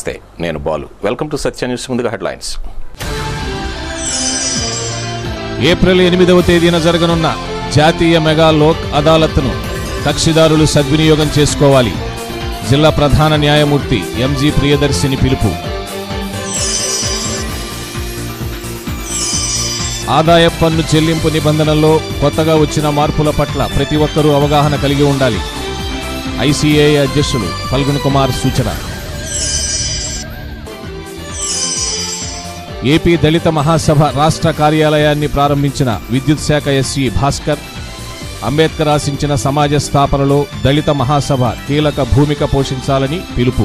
నమస్తే నేను Balu welcome to Satya news ముందుగా హెడ్లైన్స్ ఏప్రిల్ ఎనిమిదవ తేదీన జరగనున్న జాతీయ మెగా లోక్ అదాలత్ను కక్షిదారులు సద్వినియోగం చేసుకోవాలి జిల్లా ప్రధాన న్యాయమూర్తి ఎంజీ ప్రియదర్శిని పిలుపు ఆదాయ పన్ను చెల్లింపు నిబంధనల్లో కొత్తగా వచ్చిన మార్పుల పట్ల ప్రతి ఒక్కరూ అవగాహన కలిగి ఉండాలి ఐసీఏ అధ్యక్షులు ఫల్గున్ కుమార్ సూచన ఏపీ దళిత మహాసభ రాష్ట్ర కార్యాలయాన్ని ప్రారంభించిన విద్యుత్ శాఖ ఎస్సీ భాస్కర్ అంబేద్కర్ ఆశించిన సమాజ స్థాపనలో దళిత మహాసభ కీలక భూమిక పోషించాలని పిలుపు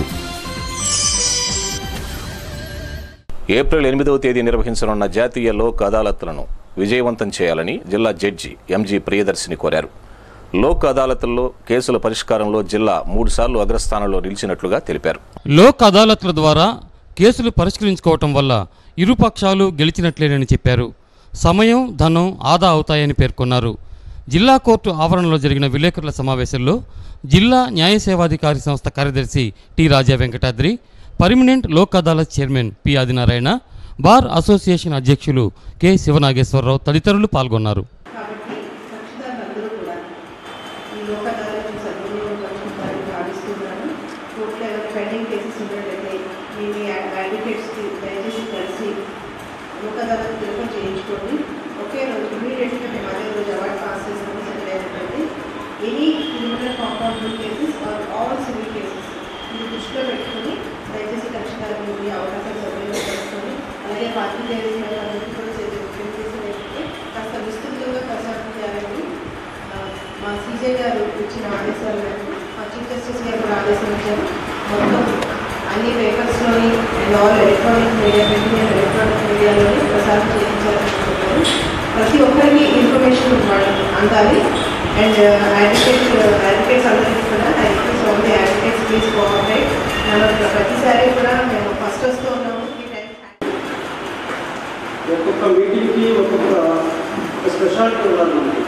ఏప్రిల్ ఎనిమిదవ తేదీ నిర్వహించనున్న జాతీయ లోక్ అదాలత్లను విజయవంతం చేయాలని జిల్లా జడ్జి ఎంజీ ప్రియదర్శిని కోరారు లోక్ అదాలత్ల్లో కేసుల పరిష్కారంలో జిల్లా మూడుసార్లు అగ్రస్థానంలో నిలిచినట్లుగా తెలిపారు లోక్ అదాలత్ల ద్వారా కేసులు పరిష్కరించుకోవటం వల్ల ఇరుపక్షాలు గెలిచినట్లేనని చెప్పారు సమయం ధనం ఆదా అవుతాయని పేర్కొన్నారు జిల్లా కోర్టు ఆవరణలో జరిగిన విలేకరుల సమావేశంలో జిల్లా న్యాయ సేవాధికారి సంస్థ కార్యదర్శి T Raja Venkatadri permanent Lok Adalat chairman P Adinarayana bar association అధ్యక్షులు కె శివనాగేశ్వరరావు తదితరులు పాల్గొన్నారు కాబట్టి కక్షిదారులందరూ కూడా ఈ లోక్ అదాలత్ని సద్వినియోగపరుచుకుంటారని భావిస్తున్నాను కోర్టులో ఏమైనా పెండింగ్ కేసెస్ ఉన్నట్లయితే మీ మీ అడ్వకేట్స్కి దయచేసి కలిసి లోక్ అదాలత్ తిరగం చేయించుకోండి ఒకే రోజు ఇమీడియట్గా మేము అదే రోజు అవార్డు పాస్ చేసుకుని సెటిల్ అయినట్లయితే any criminal compound cases or all civil cases ఇది దృష్టిలో పెట్టుకుని దయచేసి కక్షిదారులు మీ అవకాశం సద్వినియోగపరుచుకొని అలాగే పాత్రికేయులందరికీ కూడా చేసే విజ్ఞప్తి ఏంటంటే కాస్త విస్తృతంగా ప్రచారం చేయాలని ఆ, మా సీజే గారు ఇచ్చిన ఆదేశాల మేరకు మా చీఫ్ జస్టిస్ గారు కూడా ఆదేశించారు మొత్తం అన్ని పేపర్స్లోని and all electronic media print and electronic మీడియాలోని ప్రసారం చేయించాలని చెప్పారు ప్రతి ఒక్కరికి ఇన్ఫర్మేషన్ వాళ్ళకి అందాలి అండ్ అడ్వకేట్ అడ్వకేట్స్ అందరికీ కూడా I request all the advocates please cooperate మనం ప్రతిసారి కూడా మేము ఫస్ట్ వస్తూ ఉన్నాము ఈ టైం ఒక్కొక్క మీటింగ్కి ఒక్కొక్క ఒక స్పెషాలిటీ ఉండాలి మనకి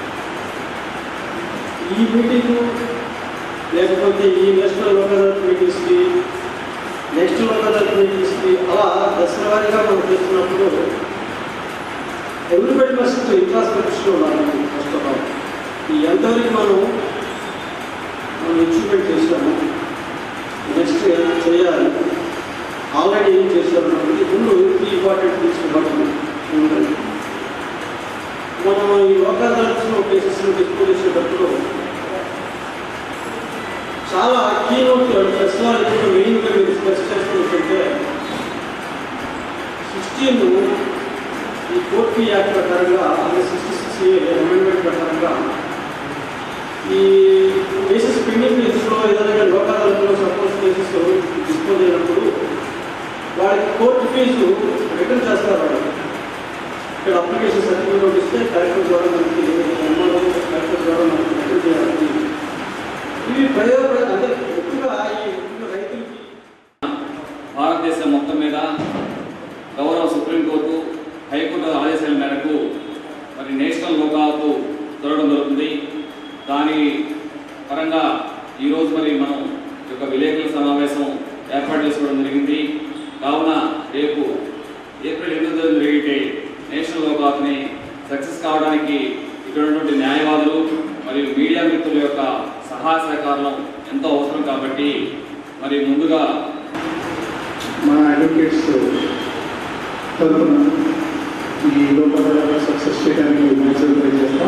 ఈ మీటింగు లేకపోతే ఈ నేషనల్ లోక్ అదాలత్ మీటింగ్స్కి నెక్స్ట్ లోక్ అదాలత్ మీటింగ్స్కి అలా దశల వారీగా మనం చేస్తున్నప్పుడు ఎవ్రీబడి ఫస్ట్ ఇన్ఫ్రాస్ట్రక్చర్ ఉండాలి మనకి ఫస్ట్ ఆఫ్ ఆల్ ఈ ఎంతవరకు మనం మనం అచీవ్మెంట్ చేసాము నెక్స్ట్ చేయాలి ఆల్రెడీ ఏం చేశారు కాబట్టి ముందు ఈ ఇంపార్టెంట్ తీసుకోవడం ఉండాలి మనం ఈ లోకల్ దర్శనం కేసెస్ని ఎక్కువ చేసేటప్పుడు చాలా కీనోట్ ఫెస్టివల్ ఇప్పుడు మెయిన్గా మీరు స్ట్రెస్ చేస్తున్నట్టుంటే సిక్స్టీన్ ఈ కోర్టు యాక్ట్ ప్రకారంగా అంటే సిక్స్టీ సిక్స్ అమెండ్మెంట్ ప్రకారంగా ఈ కేసెస్ పెండింగ్ కేసెస్లో ఏదైనా లోకల్ అదాలత్లో సపోజ్ కేసెస్ డిస్పోజ్ అయినప్పుడు వాళ్ళకి కోర్టు ఫీజు రిటర్న్ చేస్తారు వాళ్ళు ఇక్కడ అప్లికేషన్ సర్టిఫికేట్ ఇస్తే కలెక్టర్ ద్వారా మనకి ఎంఆర్ఓ కలెక్టర్ ద్వారా మనకి రిటర్న్ చేయాలి ఇవి ప్రయోజన అంటే ఎక్కువగా ఈ ముఖ్యంగా రైతులకి భారతదేశం మొత్తం మీద గౌరవ సుప్రీంకోర్టు హైకోర్టు ఆదేశాల మేరకు మరి నేషనల్ లోకాలకు జరగడం జరుగుతుంది దాని పరంగా ఈరోజు మరి మనం ఈ యొక్క విలేకరుల సమావేశం ఏర్పాటు చేసుకోవడం జరిగింది కావున రేపు ఏప్రిల్ ఎనిమిది తేదీన జరిగే నేషనల్ లోకాత్ని సక్సెస్ కావడానికి ఇక్కడ ఉన్నటువంటి న్యాయవాదులు మరియు మీడియా మిత్రుల యొక్క సహాయ సహకారం ఎంతో అవసరం కాబట్టి మరి ముందుగా మా అడ్వకేట్స్ తరఫున ఈ లోపల సక్సెస్ చేయడానికి మ్యాక్సిమం ట్రై చేస్తాం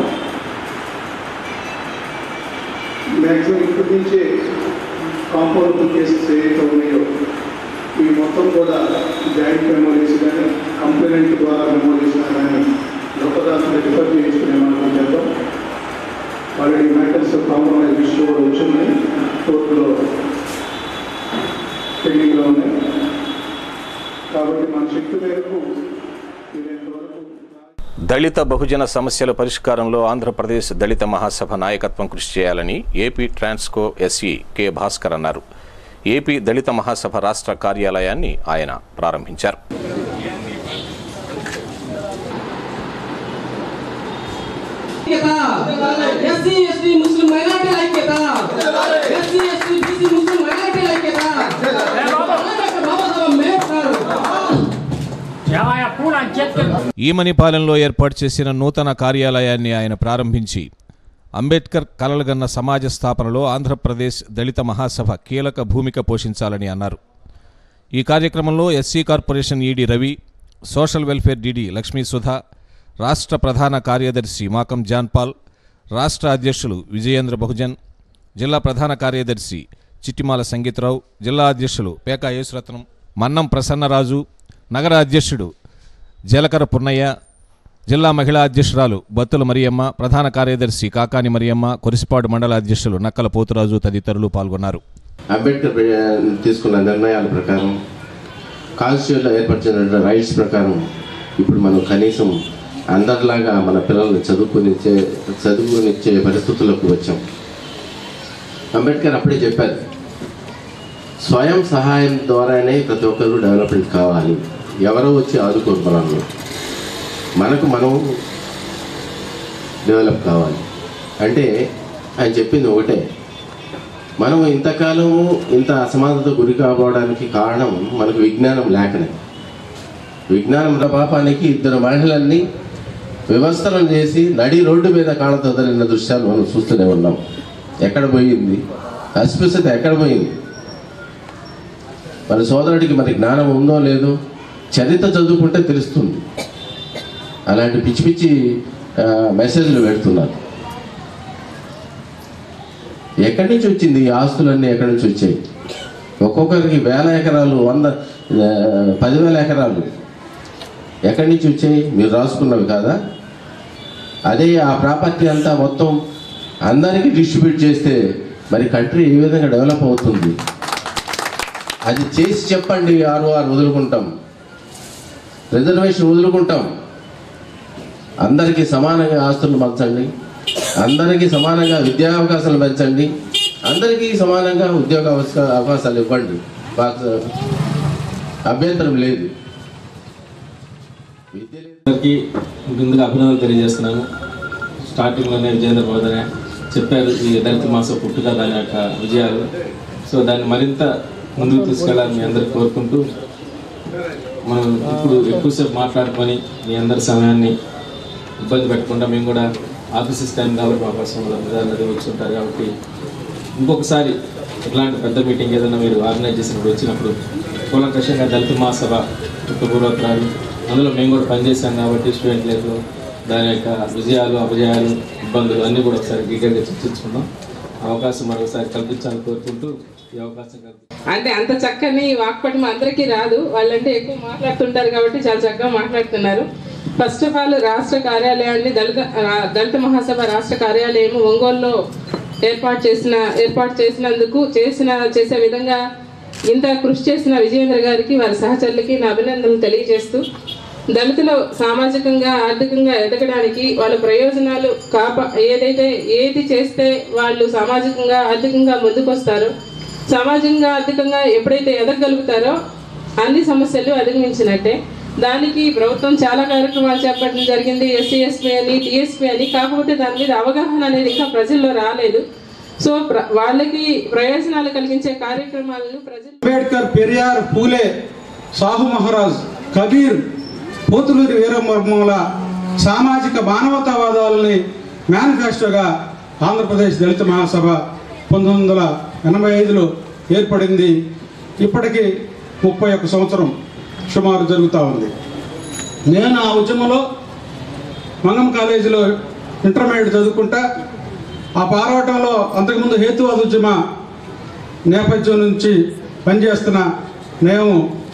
మ్యాక్సిమం ఇప్పటి నుంచే కాంపౌండ్ కేసెస్ ఏవైతే ఉన్నాయో ఇవి మొత్తం కూడా జాయింట్ మెమోరీస్ కానీ కంప్లైంట్ ద్వారా మెమోరీస్ కానీ లోపదాసులు రిఫర్ చేయించుకునే మనం చేద్దాం ఆల్రెడీ మ్యాటర్స్ కాంప్రమైజ్ ఇష్యూ కూడా వచ్చున్నాయి కోర్టులో పెండింగ్లో ఉన్నాయి కాబట్టి మన శక్తి మేరకు వీలైనంతవరకు దళిత బహుజన సమస్యల పరిష్కారంలో ఆంధ్రప్రదేశ్ దళిత మహాసభ నాయకత్వం కృషి చేయాలని AP Transco SE K Bhaskar అన్నారు ఏపీ దళిత మహాసభ రాష్ట్ర కార్యాలయాన్ని ఆయన ప్రారంభించారు ఐక్యత ఎస్సీ ఎస్టీ ముస్లిం మైనార్టీల ఐక్యత ఎస్సీ ఎస్టీ బీసీ ముస్లిం మైనార్టీల ఐక్యత ఈమనిపాలెంలో ఏర్పాటు చేసిన నూతన కార్యాలయాన్ని ఆయన ప్రారంభించి అంబేద్కర్ కలలుగన్న సమాజ స్థాపనలో ఆంధ్రప్రదేశ్ దళిత మహాసభ కీలక భూమిక పోషించాలని అన్నారు ఈ కార్యక్రమంలో SC corporation ED Ravi social welfare DD Lakshmi Sudha రాష్ట్ర ప్రధాన కార్యదర్శి మాకం జాన్పాల్ రాష్ట్ర అధ్యక్షులు విజయేంద్ర బహుజన్ జిల్లా ప్రధాన కార్యదర్శి చిట్టిమాల సంగీతరావు జిల్లా అధ్యక్షులు పేకా యేసురత్నం మన్నం ప్రసన్నరాజు నగర అధ్యక్షుడు జలకర పున్నయ్య జిల్లా మహిళా అధ్యక్షురాలు బత్తుల మరియమ్మ ప్రధాన కార్యదర్శి కాకాని మరియమ్మ కొరిసిపాడు మండల అధ్యక్షులు నక్కల పోతురాజు తదితరులు పాల్గొన్నారు అంబేద్కర్ ప్ర- తీసుకున్న నిర్ణయాల ప్రకారం కాన్స్టిట్యూషన్లో ఏర్పరిచిన రైట్స్ ప్రకారం ఇప్పుడు మనం కనీసం అందరిలాగా మన పిల్లల్ని చదువుకునిచ్చే చదువుకునిచ్చే పరిస్థితులకు వచ్చాం అంబేద్కర్ అప్పుడే చెప్పారు స్వయం సహాయం ద్వారానే ప్రతి ఒక్కరు డెవలప్మెంట్ కావాలి ఎవరో వచ్చి ఆదుకోరు మనల్ని మనకు మనం డెవలప్ కావాలి అంటే ఆయన చెప్పింది ఒకటే మనం ఇంతకాలము ఇంత అసమానత గురి కాబోవడానికి కారణం మనకు విజ్ఞానం లేకనే విజ్ఞానం పాపానికి ఇద్దరు మహిళల్ని వ్యవస్థలను చేసి నడి రోడ్డు మీద కాళ్ళతో వదిలిన దృశ్యాలు మనం చూస్తూనే ఉన్నాం ఎక్కడ పోయింది అస్పృశ్యత ఎక్కడ పోయింది మన సోదరుడికి మరి జ్ఞానం ఉందో లేదో చరిత్ర చదువుకుంటే తెలుస్తుంది అలాంటి పిచ్చి పిచ్చి ఆ, మెసేజ్లు పెడుతున్నారు ఎక్కడి నుంచి వచ్చింది ఈ ఆస్తులన్నీ ఎక్కడి నుంచి వచ్చాయి ఒక్కొక్కరికి వేల ఎకరాలు వంద ఆ, పదివేల ఎకరాలు ఎక్కడి నుంచి వచ్చాయి మీరు రాసుకున్నవి కాదా అదే ఆ ప్రాపర్టీ అంతా మొత్తం అందరికీ డిస్ట్రిబ్యూట్ చేస్తే మరి కంట్రీ ఏ విధంగా డెవలప్ అవుతుంది అది చేసి చెప్పండి ఆరు ఆరు వదులుకుంటాం రిజర్వేషన్ వదులుకుంటాం అందరికీ సమానంగా ఆస్తులు పంచండి అందరికీ సమానంగా విద్యా అవకాశాలు పెంచండి అందరికీ సమానంగా ఉద్యోగ అవస- అవకాశాలు ఇవ్వండి మాకు అభ్యంతరం లేదు విద్య లేదు అందరికీ ముందుగా అభినందనలు తెలియజేస్తున్నాను స్టార్టింగ్లోనే విజయేంద్ర బోధన చెప్పారు ఈ దళిత మాస పుట్టుక దాని యొక్క విజయాలు సో దాన్ని మరింత ముందుకు తీసుకెళ్ళాలని మీ అందరికి కోరుకుంటూ మనం ఇప్పుడు ఎక్కువసేపు మాట్లాడుకొని మీ అందరి సమయాన్ని ఇబ్బంది పెట్టకుండా మేము కూడా ఆఫీసెస్ టైం కాబట్టి మా కోసం ఉదాహరణ వచ్చి ఉంటారు కాబట్టి ఇంకొకసారి ఇట్లాంటి పెద్ద మీటింగ్ ఏదైనా మీరు ఆర్గనైజ్ చేసినప్పుడు వచ్చినప్పుడు కూలంకషంగా దళిత మహాసభ యొక్క పూర్వోత్తరాలు అందులో మేము కూడా పనిచేసాం కాబట్టి స్టూడెంట్ లైఫ్లో దాని యొక్క విజయాలు అపజయాలు ఇబ్బందులు అన్నీ కూడా ఒకసారి డీటెయిల్గా చర్చించుకుందాం అవకాశం మరొకసారి కల్పించాలని కోరుకుంటూ ఈ అవకాశం కల్పి అంటే అంత చక్కని వాక్పటి మా అందరికీ రాదు వాళ్ళంటే ఎక్కువ మాట్లాడుతుంటారు కాబట్టి చాలా చక్కగా మాట్లాడుతున్నారు ఫస్ట్ ఆఫ్ ఆల్ రాష్ట్ర కార్యాలయాన్ని దళిత ఆ, దళిత మహాసభ రాష్ట్ర కార్యాలయం ఒంగోలులో ఏర్పాటు చేసిన ఏర్పాటు చేసినందుకు చేసిన చేసే విధంగా ఇంత కృషి చేసిన విజయేంద్ర గారికి వారి సహచరులకి నా అభినందనలు తెలియజేస్తూ దళితులు సామాజికంగా ఆర్థికంగా ఎదగడానికి వాళ్ళ ప్రయోజనాలు కాపా ఏదైతే ఏది చేస్తే వాళ్ళు సామాజికంగా ఆర్థికంగా ముందుకొస్తారో సామాజికంగా ఆర్థికంగా ఎప్పుడైతే ఎదగలుగుతారో అన్ని సమస్యలు అధిగమించినట్టే దానికి ప్రభుత్వం చాలా కార్యక్రమాలు చేపట్టడం జరిగింది ఎస్సీ ఎస్పీ అని టీఎస్పీ అని కాకపోతే దాని మీద అవగాహన అనేది ఇంకా ప్రజల్లో రాలేదు సో ప్ర వాళ్ళకి ప్రయోజనాలు కలిగించే కార్యక్రమాలను ప్రజలు అంబేద్కర్ పెరియార్ పూలే సాహు మహారాజ్ కబీర్ పోతులూరి వీరబ్రహ్మల సామాజిక మానవతావాదాలని మేనిఫెస్టోగా ఆంధ్రప్రదేశ్ దళిత మహాసభ పంతొమ్మిది వందల ఎనభై ఐదులో ఏర్పడింది ఇప్పటికి ముప్పై ఒక్క సంవత్సరం సుమారు జరుగుతూ ఉంది నేను ఆ ఉద్యమంలో మంగం కాలేజీలో ఇంటర్మీడియట్ చదువుకుంటా ఆ పోరాటంలో అంతకుముందు హేతువాద ఉద్యమ నేపథ్యం నుంచి పనిచేస్తున్న మేము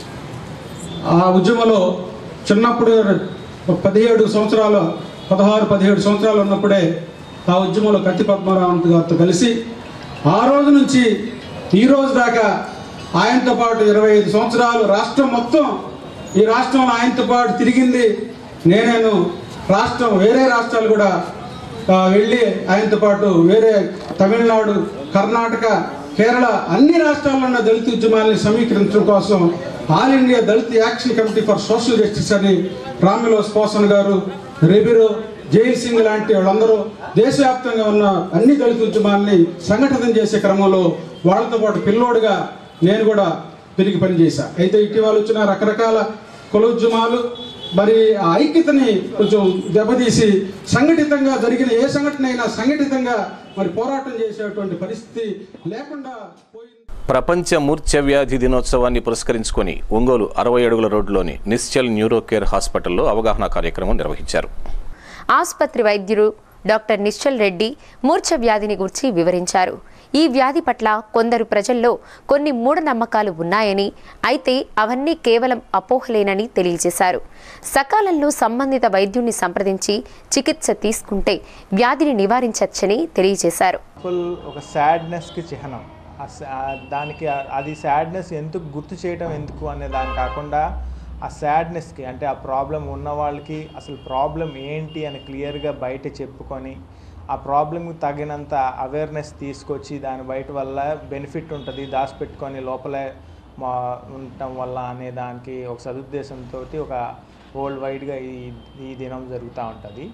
ఆ ఉద్యమంలో చిన్నప్పుడు పదిహేడు సంవత్సరాలు పదహారు పదిహేడు సంవత్సరాలు ఉన్నప్పుడే ఆ ఉద్యమంలో కత్తి పద్మనాభం గారితో కలిసి ఆ రోజు నుంచి ఈ రోజు దాకా ఆయనతో పాటు ఇరవై ఐదు సంవత్సరాలు రాష్ట్రం మొత్తం ఈ రాష్ట్రంలో ఆయనతో పాటు తిరిగింది నేనేను రాష్ట్రం వేరే రాష్ట్రాలు కూడా ఆ, వెళ్ళి ఆయనతో పాటు వేరే తమిళనాడు కర్ణాటక కేరళ అన్ని రాష్ట్రాల్లో ఉన్న దళిత ఉద్యమాల్ని సమీకరించడం కోసం all India Dalit action committee for social justice అని రామిలోస్ పోసన్ గారు రెబిరో జైల్ సింగ్ లాంటి వాళ్ళందరూ దేశవ్యాప్తంగా ఉన్న అన్ని దళిత ఉద్యమాల్ని సంఘటితం చేసే క్రమంలో వాళ్ళతో పాటు పిల్లోడుగా నేను కూడా తిరిగి పనిచేశా అయితే ఇటీవల వచ్చిన రకరకాల కులోద్యమాలు మరి ఆ ఐక్యతని కొంచెం దెబ్బతీసి సంఘటితంగా జరిగిన ఏ సంఘటన అయినా సంఘటితంగా మరి పోరాటం చేసేటువంటి పరిస్థితి లేకుండా పోయింది ప్రపంచ మూర్ఛ వ్యాధి దినోత్సవాన్ని పురస్కరించుకొని ఒంగోలు అరవై అడుగుల రోడ్డులోని నిశ్చల్ న్యూరో కేర్ హాస్పిటల్లో అవగాహన కార్యక్రమం నిర్వహించారు ఆసుపత్రి వైద్యులు డాక్టర్ నిశ్చల్ రెడ్డి మూర్ఛ వ్యాధిని గురించి వివరించారు ఈ వ్యాధి పట్ల కొందరు ప్రజల్లో కొన్ని మూఢనమ్మకాలు ఉన్నాయని అయితే అవన్నీ కేవలం అపోహలేనని తెలియజేశారు సకాలంలో సంబంధిత వైద్యుణ్ణి సంప్రదించి చికిత్స తీసుకుంటే వ్యాధిని నివారించవచ్చని తెలియజేశారు ఫుల్ ఒక సాడ్నెస్కి చిహ్నం ఆ సా- ఆ దానికి ఆ- అది సాడ్నెస్ ఎందుకు గుర్తు చేయడం ఎందుకు అనే దాని కాకుండా ఆ సాడ్నెస్కి అంటే ఆ ప్రాబ్లం ఉన్న వాళ్ళకి అసలు ప్రాబ్లం ఏంటి అని క్లియర్గా బయట చెప్పుకొని ఆ ప్రాబ్లంకి తగినంత అవేర్నెస్ తీసుకొచ్చి దాని బయట వల్ల బెనిఫిట్ ఉంటుంది దాచిపెట్టుకొని లోపలే మా ఉండటం వల్ల అనే దానికి ఒక సదుద్దేశంతో ఒక వరల్డ్ వైడ్గా ఈ ఈ దినం జరుగుతూ ఉంటుంది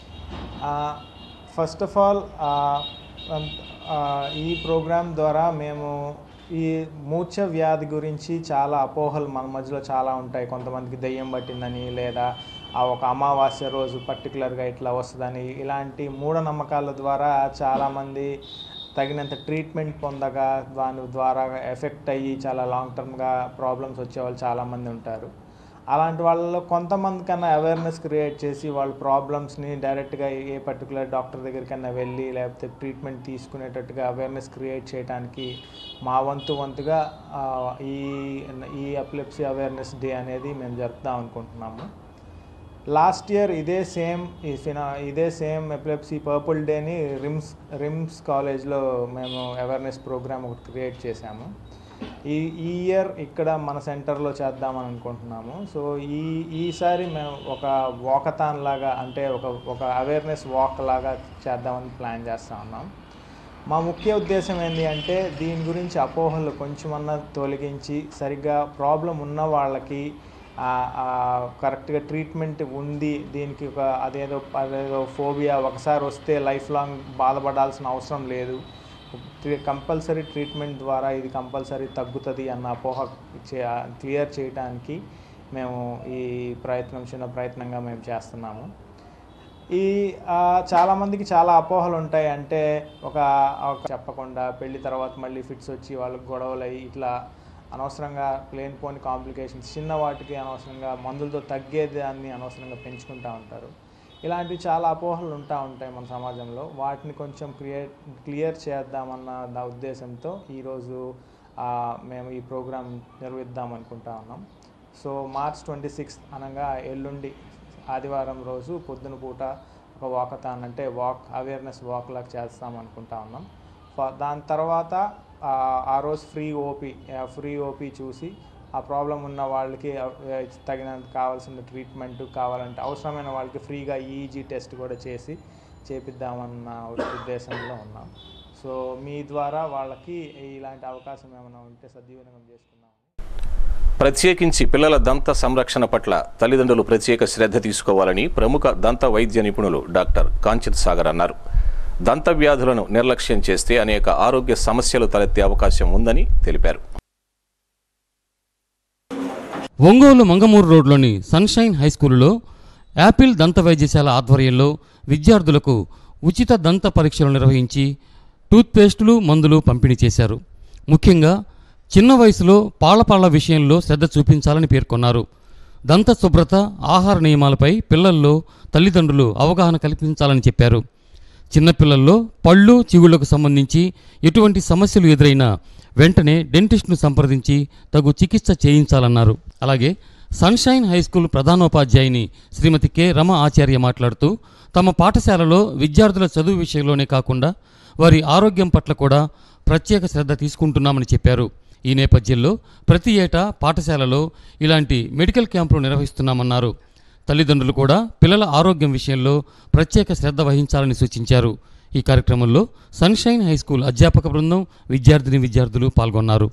ఫస్ట్ ఆఫ్ ఆల్ ఈ ప్రోగ్రామ్ ద్వారా మేము ఈ మూర్ఛ వ్యాధి గురించి చాలా అపోహలు మన మధ్యలో చాలా ఉంటాయి కొంతమందికి దెయ్యం పట్టిందని లేదా ఆ ఒక అమావాస్య రోజు పర్టికులర్గా ఇట్లా వస్తుందని ఇలాంటి మూఢనమ్మకాల ద్వారా చాలామంది తగినంత ట్రీట్మెంట్ పొందగా దాని ద్వారా ఎఫెక్ట్ అయ్యి చాలా లాంగ్ టర్మ్గా ప్రాబ్లమ్స్ వచ్చేవాళ్ళు చాలామంది ఉంటారు అలాంటి వాళ్ళలో కొంతమంది కన్నా అవేర్నెస్ క్రియేట్ చేసి వాళ్ళ ప్రాబ్లమ్స్ని డైరెక్ట్గా ఏ పర్టికులర్ డాక్టర్ దగ్గరికన్నా వెళ్ళి లేకపోతే ట్రీట్మెంట్ తీసుకునేటట్టుగా అవేర్నెస్ క్రియేట్ చేయడానికి మా వంతు వంతుగా ఆ, ఈ ఈ ఎపిలెప్సీ అవేర్నెస్ డే అనేది మేము జరుపుదాం అనుకుంటున్నాము లాస్ట్ ఇయర్ ఇదే సేమ్ ఈ ఫినా ఇదే సేమ్ ఎపిలెప్సీ పర్పుల్ డేని రిమ్స్ రిమ్స్ కాలేజ్లో మేము అవేర్నెస్ ప్రోగ్రామ్ ఒకటి క్రియేట్ చేశాము ఈ ఈ ఇయర్ ఇక్కడ మన సెంటర్లో చేద్దామని అనుకుంటున్నాము సో ఈ ఈసారి మేము ఒక వాకథాన్ లాగా అంటే ఒక ఒక అవేర్నెస్ వాక్ లాగా చేద్దామని ప్లాన్ చేస్తూ ఉన్నాం మా ముఖ్య ఉద్దేశం ఏంటి అంటే దీని గురించి అపోహలు కొంచెమన్నా తొలగించి సరిగ్గా ప్రాబ్లం ఉన్న వాళ్ళకి కరెక్ట్గా ట్రీట్మెంట్ ఉంది దీనికి ఒక అదేదో అదేదో ఫోబియా ఒకసారి వస్తే లైఫ్ లాంగ్ బాధపడాల్సిన అవసరం లేదు కంపల్సరీ ట్రీట్మెంట్ ద్వారా ఇది కంపల్సరీ తగ్గుతుంది అన్న అపోహ క్లియర్ చేయడానికి మేము ఈ ప్రయత్నం చిన్న ప్రయత్నంగా మేము చేస్తున్నాము ఈ ఆ, చాలామందికి చాలా అపోహలు ఉంటాయి అంటే ఒక ఒక చెప్పకుండా పెళ్లి తర్వాత మళ్ళీ ఫిట్స్ వచ్చి వాళ్ళకి గొడవలు అయ్యి ఇట్లా అనవసరంగా లేనిపోని కాంప్లికేషన్స్ చిన్న వాటికి అనవసరంగా మందులతో తగ్గేదాన్ని అనవసరంగా పెంచుకుంటూ ఉంటారు ఇలాంటివి చాలా అపోహలు ఉంటా ఉంటాయి మన సమాజంలో వాటిని కొంచెం క్రియేట్ క్లియర్ చేద్దామన్న నా ఉద్దేశంతో ఈరోజు ఆ, మేము ఈ ప్రోగ్రాం నిర్వహిద్దాం అనుకుంటా ఉన్నాం సో మార్చ్ ట్వంటీ సిక్స్త్ అనగా ఎల్లుండి ఆదివారం రోజు పొద్దున పూట ఒక వాకథాన్ అంటే వాక్ అవేర్నెస్ వాక్ లాగా చేస్తాం అనుకుంటా ఉన్నాం ఫ- దాని తర్వాత ఆ, ఆ రోజు ఫ్రీ ఓపీ ఫ్రీ ఓపీ చూసి ఆ ప్రాబ్లం ఉన్న వాళ్ళకి ఆ, తగినంత కావాల్సిన ట్రీట్మెంట్ కావాలంటే అవసరమైన వాళ్ళకి ఫ్రీగా ఈజీ టెస్ట్ కూడా చేసి చేపిద్దామన్న ఉద్దేశంలో ఉన్నాం సో మీ ద్వారా వాళ్ళకి ఇలాంటి అవకాశం ఏమైనా ఉంటే సద్వినియోగం చేసుకుందాం ప్రత్యేకించి పిల్లల దంత సంరక్షణ పట్ల తల్లిదండ్రులు ప్రత్యేక శ్రద్ధ తీసుకోవాలని ప్రముఖ దంత వైద్య నిపుణులు డాక్టర్ కాంచిత్ సాగర్ అన్నారు దంత వ్యాధులను నిర్లక్ష్యం చేస్తే అనేక ఆరోగ్య సమస్యలు తలెత్తే అవకాశం ఉందని తెలిపారు ఒంగోలు మంగమూరు రోడ్లోని సన్షైన్ హై స్కూలులో యాపిల్ దంత వైద్యశాల ఆధ్వర్యంలో విద్యార్థులకు ఉచిత దంత పరీక్షలు నిర్వహించి టూత్పేస్టులు మందులు పంపిణీ చేశారు ముఖ్యంగా చిన్న వయసులో పాలపాళ్ల విషయంలో శ్రద్ధ చూపించాలని పేర్కొన్నారు దంత శుభ్రత ఆహార నియమాలపై పిల్లల్లో తల్లిదండ్రులు అవగాహన కల్పించాలని చెప్పారు చిన్నపిల్లల్లో పళ్ళు చిగుళ్లకు సంబంధించి ఎటువంటి సమస్యలు ఎదురైనా వెంటనే డెంటిస్ట్ను సంప్రదించి తగు చికిత్స చేయించాలన్నారు అలాగే సన్షైన్ హై స్కూల్ ప్రధానోపాధ్యాయుని శ్రీమతి కె రమ ఆచార్య మాట్లాడుతూ తమ పాఠశాలలో విద్యార్థుల చదువు విషయంలోనే కాకుండా వారి ఆరోగ్యం పట్ల కూడా ప్రత్యేక శ్రద్ధ తీసుకుంటున్నామని చెప్పారు ఈ నేపథ్యంలో ప్రతి ఏటా పాఠశాలలో ఇలాంటి మెడికల్ క్యాంపులు నిర్వహిస్తున్నామన్నారు తల్లిదండ్రులు కూడా పిల్లల ఆరోగ్యం విషయంలో ప్రత్యేక శ్రద్ధ వహించాలని సూచించారు ఈ కార్యక్రమంలో సన్షైన్ హై స్కూల్ అధ్యాపక బృందం విద్యార్థిని విద్యార్థులు పాల్గొన్నారు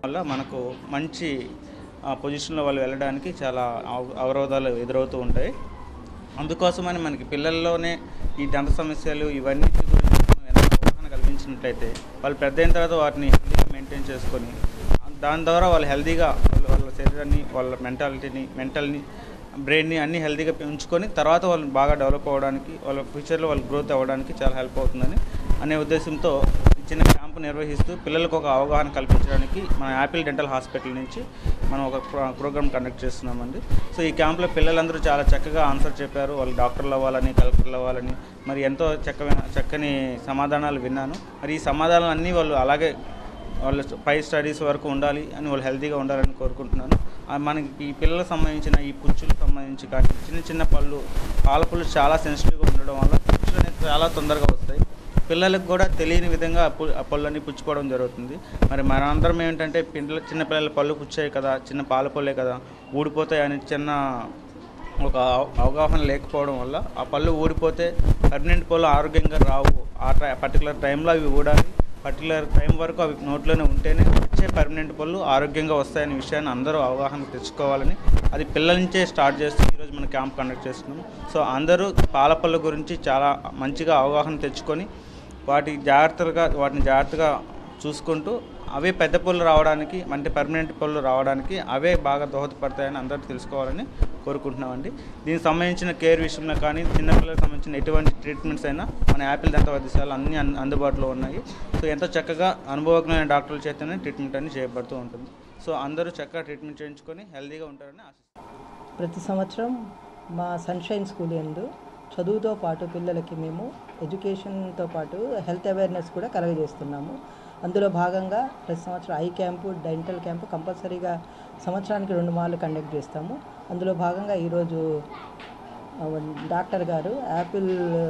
వల్ల మనకు మంచి ఆ, పొజిషన్లో వాళ్ళు వెళ్ళడానికి చాలా అవ- అవరోధాలు ఎదురవుతూ ఉంటాయి అందుకోసమని మనకి పిల్లల్లోనే ఈ దంత సమస్యలు ఇవన్నీ గురించి మనం ఎంత అవగాహన కల్పించినట్లయితే వాళ్ళు పెద్ద అయిన తర్వాత వాటిని హెల్తీగా మెయింటైన్ చేసుకొని దాని ద్వారా వాళ్ళు హెల్తీగా వాళ్ళ వాళ్ళ శరీరాన్ని వాళ్ళ మెంటాలిటీని మెంటల్ని బ్రెయిన్ని అన్ని హెల్తీగా ఉంచుకొని తర్వాత వాళ్ళు బాగా డెవలప్ అవ్వడానికి వాళ్ళ ఫ్యూచర్లో వాళ్ళు గ్రోత్ అవ్వడానికి చాలా హెల్ప్ అవుతుందని అనే ఉద్దేశంతో ఈ చిన్న క్యాంప్ నిర్వహిస్తూ పిల్లలకు ఒక అవగాహన కల్పించడానికి మన యాపిల్ డెంటల్ హాస్పిటల్ నుంచి మనం ఒక ప్రో- ప్రోగ్రామ్ కండక్ట్ చేస్తున్నామండి సో ఈ క్యాంప్లో పిల్లలందరూ చాలా చక్కగా ఆన్సర్ చెప్పారు వాళ్ళు డాక్టర్లు అవ్వాలని కలెక్టర్లు అవ్వాలని మరి ఎంతో చక్కమైన చక్కని సమాధానాలు విన్నాను మరి ఈ సమాధానాలు అన్నీ వాళ్ళు అలాగే వాళ్ళు పై స్టడీస్ వరకు ఉండాలి అని వాళ్ళు హెల్తీగా ఉండాలని కోరుకుంటున్నాను ఆ మనకి ఈ పిల్లలకు సంబంధించిన ఈ పుచ్చులకు సంబంధించి కానీ చిన్న చిన్న పళ్ళు పాల పళ్ళు చాలా సెన్సిటివ్గా ఉండడం వల్ల పుచ్చులు అనేది చాలా తొందరగా వస్తాయి పిల్లలకు కూడా తెలియని విధంగా ఆ పు- ఆ పళ్ళన్నీ పుచ్చుకోవడం జరుగుతుంది మరి మనందరం ఏంటంటే పిల్లల చిన్న పిల్లల పళ్ళు పుచ్చాయి కదా చిన్న పాల పళ్ళే కదా ఊడిపోతాయి అని చిన్న ఒక అవ- అవగాహన లేకపోవడం వల్ల ఆ పళ్ళు ఊడిపోతే పర్మనెంట్ పళ్ళు ఆరోగ్యంగా రావు ఆ టై పర్టికులర్ టైంలో అవి ఊడాలి పర్టికులర్ టైం వరకు అవి నోట్లోనే ఉంటేనే వచ్చే పర్మనెంట్ పళ్ళు ఆరోగ్యంగా వస్తాయనే విషయాన్ని అందరూ అవగాహన తెచ్చుకోవాలని అది పిల్లల నుంచే స్టార్ట్ చేస్తూ ఈరోజు మన క్యాంప్ కండక్ట్ చేస్తున్నాం సో అందరూ పాల పళ్ళ గురించి చాలా మంచిగా అవగాహన తెచ్చుకొని వాటి జాగ్రత్తగా వాటిని జాగ్రత్తగా చూసుకుంటూ అవే పెద్ద పళ్ళు రావడానికి అంటే పర్మనెంట్ పళ్ళు రావడానికి అవే బాగా దోహదపడతాయని అందరూ తెలుసుకోవాలని కోరుకుంటున్నామండి దీనికి సంబంధించిన కేర్ విషయంలో కానీ చిన్నపిల్లలకు సంబంధించిన ఎటువంటి ట్రీట్మెంట్స్ అయినా మన యాపిల్ దంత వైద్యశాల అన్ని అన్- అందుబాటులో ఉన్నాయి సో ఎంతో చక్కగా అనుభవజ్ఞమైన డాక్టర్ల చేతనే ట్రీట్మెంట్ అన్ని చేయబడుతూ ఉంటుంది సో అందరూ చక్కగా ట్రీట్మెంట్ చేయించుకొని హెల్తీగా ఉంటారని ఆశిస్తున్నాను ప్రతి సంవత్సరం మా సన్షైన్ స్కూల్ యందు చదువుతో పాటు పిల్లలకి మేము ఎడ్యుకేషన్తో పాటు హెల్త్ అవేర్నెస్ కూడా కలగజేస్తున్నాము అందులో భాగంగా ప్రతి సంవత్సరం ఐ క్యాంపు డెంటల్ క్యాంపు కంపల్సరీగా సంవత్సరానికి రెండు మార్లు కండక్ట్ చేస్తాము అందులో భాగంగా ఈరోజు ఆ, డాక్టర్ గారు యాపిల్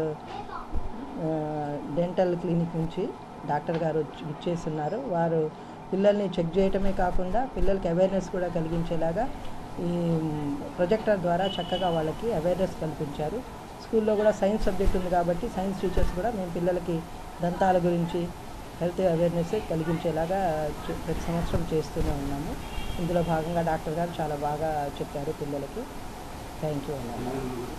ఆ, డెంటల్ క్లినిక్ నుంచి డాక్టర్ గారు వచ్చి ఇచ్చేస్తున్నారు వారు పిల్లల్ని చెక్ చేయటమే కాకుండా పిల్లలకి అవేర్నెస్ కూడా కలిగించేలాగా ఈ ప్రొజెక్టర్ ద్వారా చక్కగా వాళ్ళకి అవేర్నెస్ కల్పించారు స్కూల్లో కూడా సైన్స్ సబ్జెక్ట్ ఉంది కాబట్టి సైన్స్ టీచర్స్ కూడా మేము పిల్లలకి దంతాల గురించి హెల్త్ అవేర్నెస్ కలిగించేలాగా చే- ప్రతి సంవత్సరం చేస్తూనే ఉన్నాము ఇందులో భాగంగా డాక్టర్ గారు చాలా బాగా చెప్పారు పిల్లలకి థ్యాంక్ యూ అన్నారు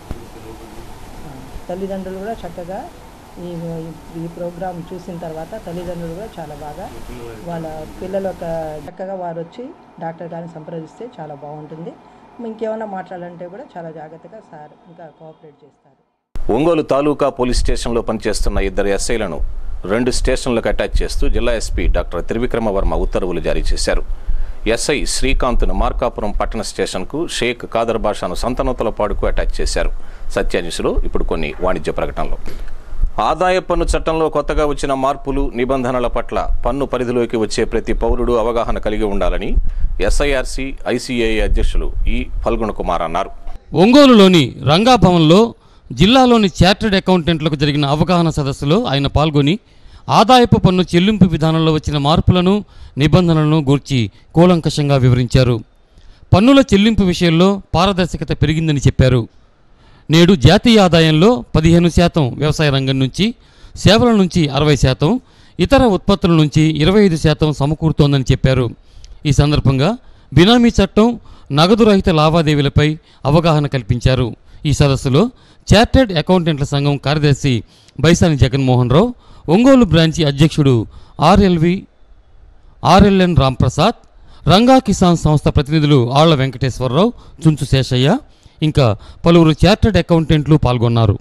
ఆ, తల్లిదండ్రులు కూడా చక్కగా ఈ ఈ ప్రోగ్రాం చూసిన తర్వాత తల్లిదండ్రులు కూడా చాలా బాగా వాళ్ళ పిల్లల యొక్క చక్కగా వారు వచ్చి డాక్టర్ గారిని సంప్రదిస్తే చాలా బాగుంటుంది ఇంకేమైనా మాట్లాడాలంటే కూడా చాలా జాగ్రత్తగా సార్ ఇంకా కోఆపరేట్ చేస్తారు ఒంగోలు తాలూకా పోలీస్ స్టేషన్లో పనిచేస్తున్న ఇద్దరు ఎస్ఐలను రెండు స్టేషన్లకు అటాచ్ చేస్తూ జిల్లా ఎస్పీ డాక్టర్ త్రివిక్రమ వర్మ ఉత్తర్వులు జారీ చేశారు ఎస్ఐ శ్రీకాంత్ను మార్కాపురం పట్టణ స్టేషన్కు షేక్ కాదర్ బాషాను సంతనూతలపాడుకు అటాచ్ చేశారు సత్యాన్యూస్లో ఇప్పుడు కొన్ని వాణిజ్య ప్రకటనలు ఆదాయ పన్ను చట్టంలో కొత్తగా వచ్చిన మార్పులు నిబంధనల పట్ల పన్ను పరిధిలోకి వచ్చే ప్రతి పౌరుడు అవగాహన కలిగి ఉండాలని ఎస్ఐఆర్సీ ఐసీఐ అధ్యక్షులు ఈ ఫల్గుణ కుమార్ అన్నారు ఒంగోలులోని రంగాభవన్లో జిల్లాలోని చార్టర్డ్ అకౌంటెంట్లకు జరిగిన అవగాహన సదస్సులో ఆయన పాల్గొని ఆదాయపు పన్ను చెల్లింపు విధానంలో వచ్చిన మార్పులను నిబంధనలను గూర్చి కూలంకషంగా వివరించారు పన్నుల చెల్లింపు విషయంలో పారదర్శకత పెరిగిందని చెప్పారు నేడు జాతీయ ఆదాయంలో పదిహేను శాతం వ్యవసాయ రంగం నుంచి సేవల నుంచి అరవై శాతం ఇతర ఉత్పత్తుల నుంచి ఇరవై ఐదు శాతం సమకూరుతోందని చెప్పారు ఈ సందర్భంగా బినామీ చట్టం నగదు రహిత లావాదేవీలపై అవగాహన కల్పించారు ఈ సదస్సులో చార్టర్డ్ అకౌంటెంట్ల సంఘం కార్యదర్శి బైసాని జగన్మోహన్ రావు ఒంగోలు బ్రాంచి అధ్యక్షుడు ఆర్ఎల్వి ఆర్ఎల్ఎన్ రాంప్రసాద్ రంగా కిసాన్ సంస్థ ప్రతినిధులు ఆళ్ల వెంకటేశ్వరరావు చుంచు శేషయ్య ఇంకా పలువురు చార్టర్డ్ అకౌంటెంట్లు పాల్గొన్నారు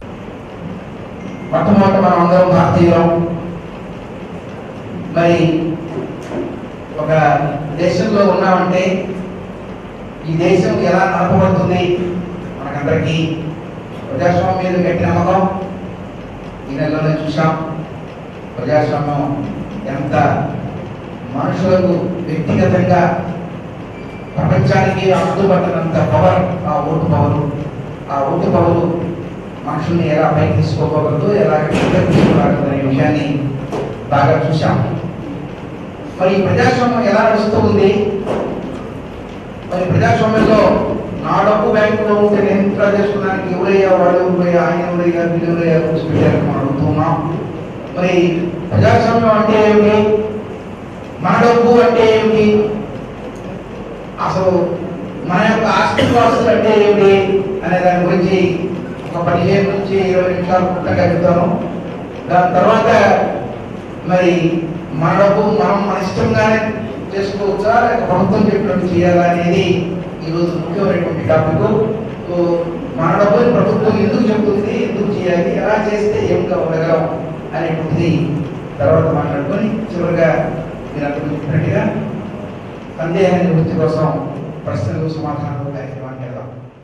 మొట్టమొదట మనం అందరం భారతీయులం మరి ఒక దేశంలో ఉన్నామంటే ఈ దేశం ఎలా నడపబడుతుంది మనకందరికీ ప్రజాస్వామ్యం మీద గట్టి నమ్మకం ఈ నెలలోనే చూసాం ప్రజాస్వామ్యం ఎంత మనుషులకు వ్యక్తిగతంగా ప్రపంచానికి అందుబట్టినంత పవర్ ఆ ఓటు పవరు ఆ ఓటు పవరు మనుషుల్ని ఎలా పైకి తీసుకోగలదు ఎలా కిందకి తీసుకురాగలదు అనే విషయాన్ని బాగా చూశాం మరి ఈ ప్రజాస్వామ్యం ఎలా నడుస్తూ ఉంది మరి ప్రజాస్వామ్యంలో నా డబ్బు బ్యాంకులో ఉంటే నేను ఇంట్లో చేసుకోవడానికి ఎవరయ్యా వాడు ఎవరయ్యా ఆయన ఎవరయ్యా వీళ్ళు ఎవరయ్యా కూర్చోబెట్టారని మనం అడుగుతున్నాం మరి ప్రజాస్వామ్యం అంటే ఏమిటి మన డబ్బు అంటే ఏమిటి అసలు మన యొక్క ఆస్తి పాస్తులు అంటే ఏమిటి అనే దాని గురించి ఒక పదిహేను నుంచి ఇరవై నిమిషాలు పుట్టగా చెప్తాను దాని తర్వాత మరి మన డబ్బు మనం మన ఇష్టంగానే చేసుకోవచ్చా లేక ప్రభుత్వం చెప్పినట్టు చేయాలా అనేది ఈరోజు ముఖ్యమైనటువంటి టాపిక్ సో మన డబ్బుని ప్రభుత్వం ఎందుకు చెబుతుంది ఎందుకు చేయాలి ఎలా చేస్తే ఏమిగా ఉండగలం అనేటువంటిది తర్వాత మాట్లాడుకొని చివరిగా మీరు అంతకు చెప్పినట్టుగా సందేహ నివృత్తి కోసం ప్రశ్నలు సమాధానాలు కార్యక్రమాన్ని వెళ్దాం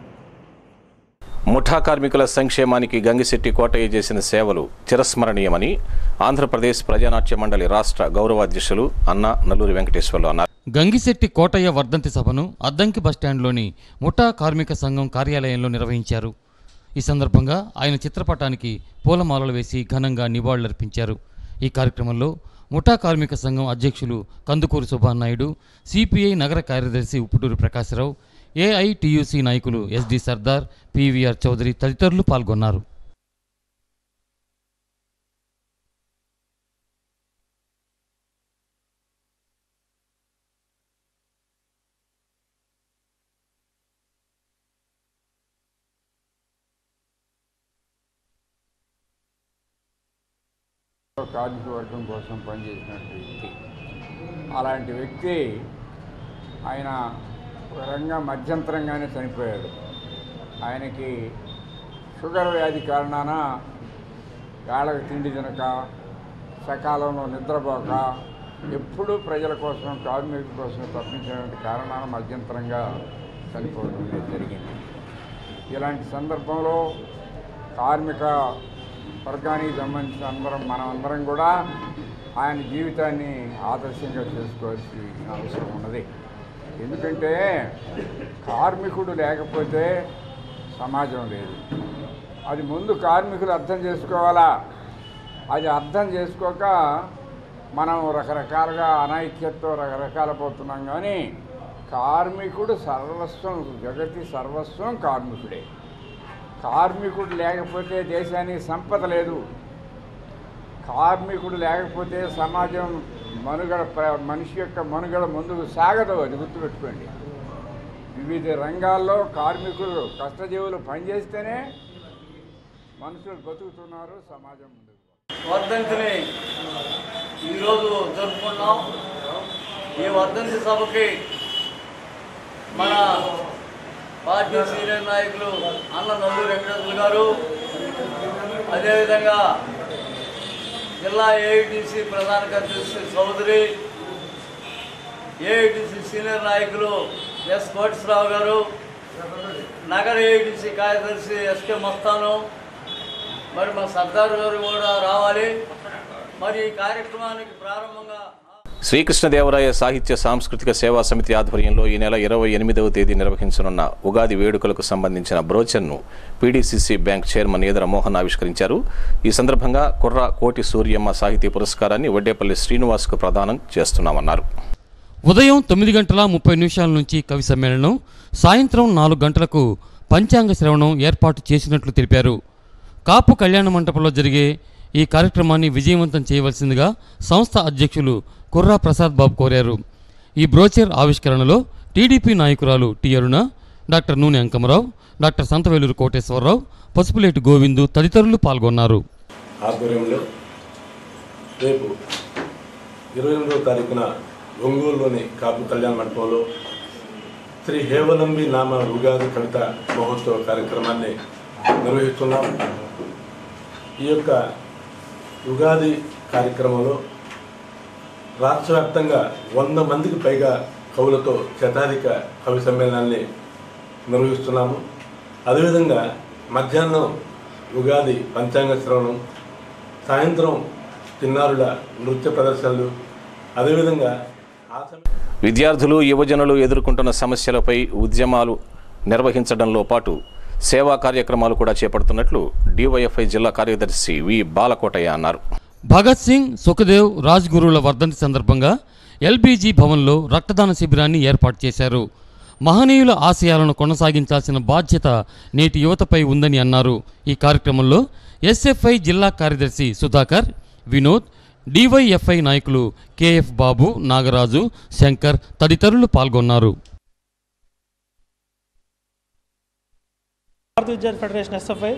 ముఠా కార్మికుల సంక్షేమానికి గంగిశెట్టి కోటయ్య చేసిన సేవలు చిరస్మరణీయమని ఆంధ్రప్రదేశ్ ప్రజానాట్య మండలి రాష్ట్ర గౌరవాధ్యక్షులు అన్న నల్లూరి వెంకటేశ్వర్లు అన్నారు గంగిశెట్టి కోటయ్య వర్ధంతి సభను అద్దంకి బస్టాండ్లోని ముఠా కార్మిక సంఘం కార్యాలయంలో నిర్వహించారు ఈ సందర్భంగా ఆయన చిత్రపటానికి పూలమాలలు వేసి ఘనంగా నివాళులర్పించారు ఈ కార్యక్రమంలో ముఠా కార్మిక సంఘం అధ్యక్షులు కందుకూరు సుబ్బానాయుడు సిపిఐ నగర కార్యదర్శి ఉప్పుటూరు ప్రకాశరావు ఏఐటియుసి నాయకులు ఎస్డి సర్దార్ పివిఆర్ చౌదరి తదితరులు పాల్గొన్నారు కార్మిక వర్గం కోసం పనిచేసినటువంటి వ్యక్తి అలాంటి వ్యక్తి ఆయన ఒక రంగా మధ్యంతరంగానే చనిపోయాడు ఆయనకి షుగర్ వ్యాధి కారణాన వేళకు తిండి తినక సకాలంలో నిద్రపోక ఎప్పుడూ ప్రజల కోసం కార్మికుల కోసం తప్పించినటువంటి కారణాన మధ్యంతరంగా చనిపోవడం అనేది జరిగింది ఇలాంటి సందర్భంలో కార్మిక వర్గానికి సంబంధించిన అందరం మనం అందరం కూడా ఆయన జీవితాన్ని ఆదర్శంగా చేసుకోవాల్సిన అవసరం ఉన్నది ఎందుకంటే కార్మికుడు లేకపోతే సమాజం లేదు అది ముందు కార్మికులు అర్థం చేసుకోవాలా అది అర్థం చేసుకోక మనం రకరకాలుగా అనైక్యతతో రకరకాల పోతున్నాం కానీ కార్మికుడు సర్వస్వం జగతి సర్వస్వం కార్మికుడే కార్మికుడు లేకపోతే దేశానికి సంపద లేదు కార్మికుడు లేకపోతే సమాజం మనుగడ ప్ర- మనిషి యొక్క మనుగడ ముందుకు సాగదు అది గుర్తుపెట్టుకోండి వివిధ రంగాల్లో కార్మికులు కష్టజీవులు పనిచేస్తేనే మనుషులు బతుకుతున్నారు సమాజం ముందుకు వర్ధంతిని ఈరోజు జరుపుకున్నాం ఈ వర్ధంతి సభకి మన పార్టీ సీనియర్ నాయకులు అన్న నల్లూరు వెంకటేశ్వర గారు అదేవిధంగా జిల్లా ఏఐటీసీ ప్రధాన కార్యదర్శి చౌదరి ఏఐటీసీ సీనియర్ నాయకులు ఎస్ కోటేశ్వరరావు గారు నగర ఏఐటీసీ కార్యదర్శి ఎస్కే మస్తాను మరి మా సర్దార్ గారు కూడా రావాలి మరి ఈ కార్యక్రమానికి ప్రారంభంగా శ్రీకృష్ణదేవరాయ సాహిత్య సాంస్కృతిక సేవా సమితి ఆధ్వర్యంలో ఈ నెల ఇరవై ఎనిమిదవ తేదీ నిర్వహించనున్న ఉగాది వేడుకలకు సంబంధించిన బ్రోచర్ను PDCC bank chairman Edara Mohan ఆవిష్కరించారు ఈ సందర్భంగా కుర్ర కోటి సూర్యమ్మ సాహితీ పురస్కారాన్ని వడ్డేపల్లి శ్రీనివాస్కు ప్రదానం చేస్తున్నామన్నారు ఉదయం తొమ్మిది గంటల ముప్పై నిమిషాల నుంచి కవి సమ్మేళనం సాయంత్రం నాలుగు గంటలకు పంచాంగ శ్రవణం ఏర్పాటు చేసినట్లు తెలిపారు కాపు కళ్యాణ మంటపంలో జరిగే ఈ కార్యక్రమాన్ని విజయవంతం చేయవలసిందిగా సంస్థ అధ్యక్షులు కుర్రా ప్రసాద్ బాబు కోరారు ఈ బ్రోచర్ ఆవిష్కరణలో టీడీపీ నాయకురాలు T Aruna doctor Noone Ankamarao doctor Santhaveluru Koteswararao Pasupuleti Govindu తదితరులు పాల్గొన్నారు ఆధ్వర్యంలో రేపు ఇరవై ఎనిమిదవ తారీఖున ఒంగోలులోని కాపు కళ్యాణ మండపంలో శ్రీ హేవనంబి నామ ఉగాది కవిత మహోత్సవ కార్యక్రమాన్ని నిర్వహిస్తున్నాం ఈ యొక్క ఉగాది కార్యక్రమంలో రాష్ట్ర వ్యాప్తంగా వంద మందికి పైగా కవులతో శతాధిక కవి సమ్మేళనాన్ని నిర్వహిస్తున్నాము అదేవిధంగా మధ్యాహ్నం ఉగాది పంచాంగ శ్రవణం సాయంత్రం చిన్నారుల నృత్య ప్రదర్శనలు అదేవిధంగా ఆ సమయం విద్యార్థులు యువజనులు ఎదుర్కొంటున్న సమస్యలపై ఉద్యమాలు నిర్వహించడంలో పాటు సేవా కార్యక్రమాలు కూడా చేపడుతున్నట్లు డివైఎఫ్ఐ జిల్లా కార్యదర్శి వి బాలకోటయ్య అన్నారు భగత్ సింగ్ సుఖదేవ్ రాజ్ గురువుల వర్ధంతి సందర్భంగా ఎల్బీజీ భవన్లో రక్తదాన శిబిరాన్ని ఏర్పాటు చేశారు మహనీయుల ఆశయాలను కొనసాగించాల్సిన బాధ్యత నేటి యువతపై ఉందని అన్నారు ఈ కార్యక్రమంలో ఎస్ఎఫ్ఐ జిల్లా కార్యదర్శి సుధాకర్ వినోద్ డివైఎఫ్ఐ నాయకులు కేఎఫ్ బాబు నాగరాజు శంకర్ తదితరులు పాల్గొన్నారు భారత విద్యార్థి ఫెడరేషన్ ఎస్ఎఫ్ఐ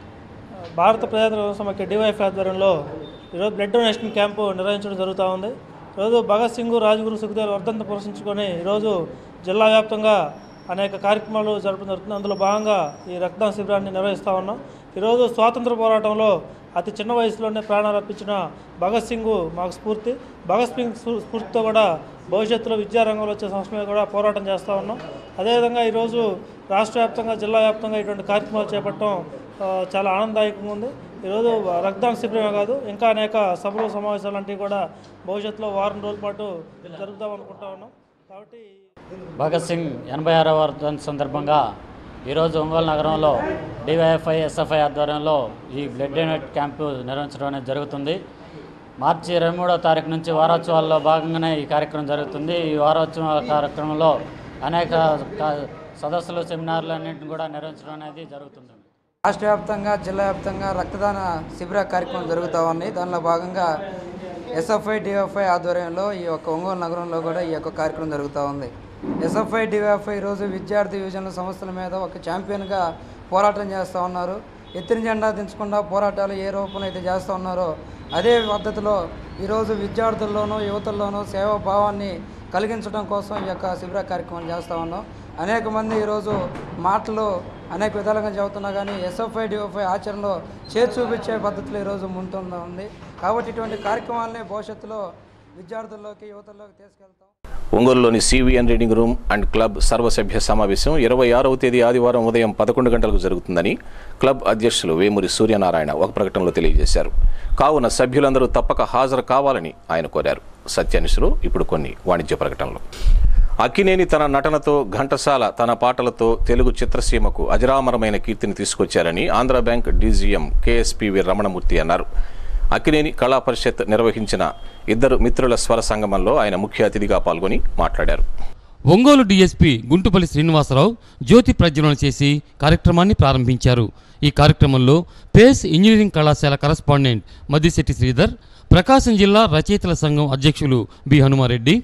భారత ప్రజాతంత్ర సమాఖ్య డివైఎఫ్ ఆధ్వర్యంలో ఈరోజు బ్లడ్ డొనేషన్ క్యాంపు నిర్వహించడం జరుగుతూ ఉంది ఈరోజు భగత్ సింగ్ రాజ్గురు సుఖదేవ్ వర్ధంతి పురస్కరించుకొని ఈరోజు జిల్లా వ్యాప్తంగా అనేక కార్యక్రమాలు జరపడం జరుగుతుంది అందులో భాగంగా ఈ రక్తదాన శిబిరాన్ని నిర్వహిస్తూ ఉన్నాం ఈరోజు స్వాతంత్ర పోరాటంలో అతి చిన్న వయసులోనే ప్రాణాలు అర్పించిన భగత్ సింగ్ మాకు స్ఫూర్తి భగత్ సింగ్ స్ఫూ- స్ఫూర్తితో కూడా భవిష్యత్తులో విద్యారంగంలో వచ్చే సంస్థ మీద కూడా పోరాటం చేస్తూ ఉన్నాం అదేవిధంగా ఈరోజు రాష్ట్ర వ్యాప్తంగా జిల్లా వ్యాప్తంగా ఇటువంటి కార్యక్రమాలు చేపట్టడం ఆ, చాలా ఆనందదాయకంగా ఉంది ఈరోజు రక్తదాన శిబిరమే కాదు ఇంకా అనేక సభలు సమావేశాలు లాంటివి కూడా భవిష్యత్తులో వారం రోజుల పాటు జరుపుదాం అనుకుంటా ఉన్నాం కాబట్టి భగత్ సింగ్ ఎనభై ఆరవ వర్ధంతి సందర్భంగా ఈరోజు ఒంగోలు నగరంలో డివైఎఫ్ఐ ఎస్ఎఫ్ఐ ఆధ్వర్యంలో ఈ బ్లడ్ డొనేట్ క్యాంపు నిర్వహించడం అనేది జరుగుతుంది మార్చి ఇరవై మూడో తారీఖు నుంచి వారోత్సవాల్లో భాగంగానే ఈ కార్యక్రమం జరుగుతుంది ఈ వారోత్సవ కార్యక్రమంలో అనేక క- సదస్సులు సెమినార్లు అన్నింటిని కూడా నిర్వహించడం అనేది జరుగుతుంది రాష్ట్ర వ్యాప్తంగా జిల్లా వ్యాప్తంగా రక్తదాన శిబిర కార్యక్రమం జరుగుతూ ఉన్నాయి దానిలో భాగంగా ఎస్ఎఫ్ఐ డిఎఫ్ఐ ఆధ్వర్యంలో ఈ యొక్క ఒంగోలు నగరంలో కూడా ఈ యొక్క కార్యక్రమం జరుగుతూ ఉంది ఎస్ఎఫ్ఐ డిఎఫ్ఐ ఈరోజు విద్యార్థి యువజన సంస్థల మీద ఒక ఛాంపియన్గా పోరాటం చేస్తూ ఉన్నారు ఎత్తిన జెండా దించకుండా పోరాటాలు ఏ రూపంలో అయితే చేస్తూ ఉన్నారో అదే పద్ధతిలో ఈరోజు విద్యార్థుల్లోనూ యువతల్లోనూ సేవా భావాన్ని కలిగించడం కోసం ఈ యొక్క శిబిర కార్యక్రమం చేస్తూ ఉన్నాం అనేక మంది ఈరోజు మాటలు అనేక విధాలుగా చెబుతున్నా కానీ ఎస్ఎఫ్ఐ డిఎఫ్ఐ ఆచరణలో చేతి చూపించే పద్ధతిలో ఈరోజు ముందుందా ఉంది కాబట్టి ఇటువంటి కార్యక్రమాలని భవిష్యత్తులో విద్యార్థుల్లోకి యువతల్లోకి తీసుకెళ్తాం ఒంగోలులోని CVN reading room and club సర్వసభ్య సమావేశం ఇరవై ఆరవ తేదీ ఆదివారం ఉదయం పదకొండు గంటలకు జరుగుతుందని క్లబ్ అధ్యక్షులు వేమూరి సూర్యనారాయణ ఒక ప్రకటనలో తెలియజేశారు కావున సభ్యులందరూ తప్పక హాజరు కావాలని ఆయన కోరారు సత్యానిశులు ఇప్పుడు కొన్ని వాణిజ్య ప్రకటనలు అక్కినేని తన నటనతో ఘంటసాల తన పాటలతో తెలుగు చిత్రసీమకు అజరామరమైన కీర్తిని తీసుకొచ్చారని Andhra bank DGM KSPV Ramanamurthy అన్నారు అక్కినేని కళా పరిషత్ నిర్వహించిన ఇద్దరు మిత్రుల స్వర సంగమంలో ఆయన ముఖ్య అతిథిగా పాల్గొని మాట్లాడారు ఒంగోలు డీఎస్పీ గుంటుపల్లి శ్రీనివాసరావు జ్యోతి ప్రజ్వలన చేసి కార్యక్రమాన్ని ప్రారంభించారు ఈ కార్యక్రమంలో పేస్ ఇంజనీరింగ్ కళాశాల కరస్పాండెంట్ మద్దిశెట్టి శ్రీధర్ ప్రకాశం జిల్లా రచయితల సంఘం అధ్యక్షులు B Hanumareddy